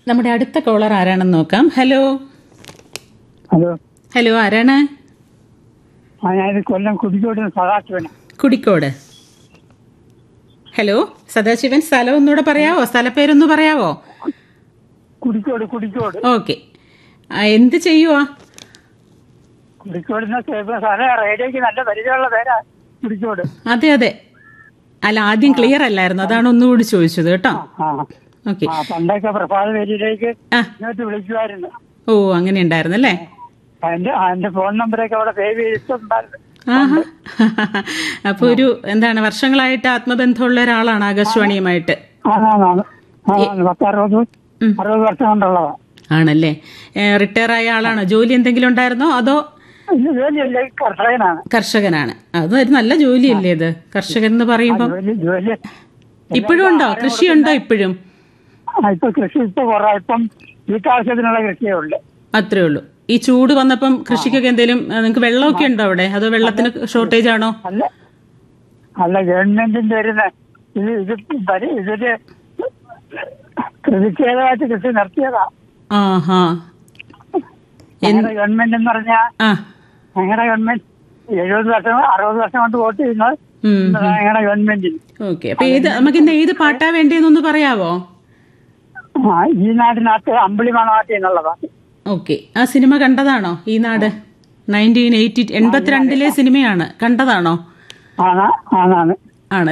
നമ്മുടെ അടുത്ത കോളർ ആരാണെന്ന് നോക്കാം ഹലോ ഹലോ ഹലോ ആരാണ് ആ ഞാനിത് കൊല്ലം കുടിക്കോട് സദാശിവന് കുടിക്കോട് ഹലോ സദാശിവൻ സ്ഥലം ഒന്നുകൂടെ പറയാവോ സ്ഥലപ്പേരൊന്ന് പറയാവോ കുടിക്കോട് കുടിക്കോട് ഓക്കെ എന്ത് ചെയ്യുവാ കുടിക്കോടിന് സ്ഥലം റേഡിയോക്ക് നല്ല പരിചയമുള്ള പേരാ കുടിക്കോട് അതെ അതെ അല്ല ആദ്യം ക്ലിയർ അല്ലായിരുന്നു അതാണ് ഒന്നുകൂടി ചോദിച്ചത് കേട്ടോ ആ ഓക്കെ ആ പണ്ടൊക്കെ പ്രഭാത പേരിലേക്ക് ആ ഇങ്ങോട്ട് വിളിക്കുമായിരുന്നു ഓ അങ്ങനെ ഉണ്ടായിരുന്നല്ലേ അതിന്റെ അതിന്റെ ഫോൺ നമ്പറൊക്കെ അവിടെ സേവ് ചെയ്തിട്ടുണ്ടായിരുന്നു ആഹാ അപ്പൊ ഒരു എന്താണ് വർഷങ്ങളായിട്ട് ആത്മബന്ധമുള്ള ഒരാളാണ് ആകാശവാണിയുമായിട്ട് ആണാണ് ആണാണ് പത്ത് അറുപത് ഉം. അറുപത് വർഷം കൊണ്ടുള്ളതാ ആണല്ലേ റിട്ടയർ ആയ ആളാണോ ജോലി എന്തെങ്കിലും ഉണ്ടായിരുന്നോ അതോ ഇത് ജോലിയല്ലേ കർഷകനാണ് കർഷകനാണ് അത് ഒരു നല്ല ജോലിയല്ലേ ഇത് കർഷകൻ എന്ന് പറയുമ്പം ജോലി ജോലി ഇപ്പോഴും ഉണ്ടോ കൃഷിയുണ്ടോ ഇപ്പോഴും ആ, ഇപ്പൊ കൃഷി ഇപ്പൊ കുറവാ ഇപ്പം വീട്ടാവശ്യത്തിനുള്ള കൃഷിയേ ഉള്ളു അത്രേ ഉള്ളൂ ഈ ചൂട് വന്നപ്പം കൃഷിക്കൊക്കെ എന്തെങ്കിലും നിങ്ങൾക്ക് വെള്ളമൊക്കെ ഉണ്ടോ അവിടെ അതോ വെള്ളത്തിന് ഷോർട്ടേജ് ആണോ അല്ല അല്ല ഗവൺമെന്റിന്റെ വരുന്ന ഇത് ഇത് പരി- ഇതില് പ്രതിഷേധമായിട്ട് കൃഷി നിർത്തിയതാ ആഹാ ഞങ്ങളുടെ ഗവൺമെന്റ് എന്ന് പറഞ്ഞാൽ ആ ഞങ്ങളുടെ ഗവൺമെന്റ് എഴുപത് വർഷം അറുപത് വർഷം കൊണ്ട് വോട്ട് ചെയ്യുന്നത് ഉം ഞങ്ങളുടെ ഗവൺമെന്റിന് ഓക്കെ അപ്പൊ ഏത് നമുക്ക് ഇന്ന് ഏത് പാട്ടാ വേണ്ടതെന്നൊന്ന് പറയാവോ ആ ഈ നാടിനകത്ത് അമ്പിളി മണവാട്ടി എന്നുള്ള പാട്ട് ഓക്കെ ആ സിനിമ കണ്ടതാണോ ഈ നാട് നയൻറ്റീൻ എയ്റ്റി എൺപത്തിരണ്ടിലെ സിനിമയാണ് കണ്ടതാണോ ആണ് ആണാണ്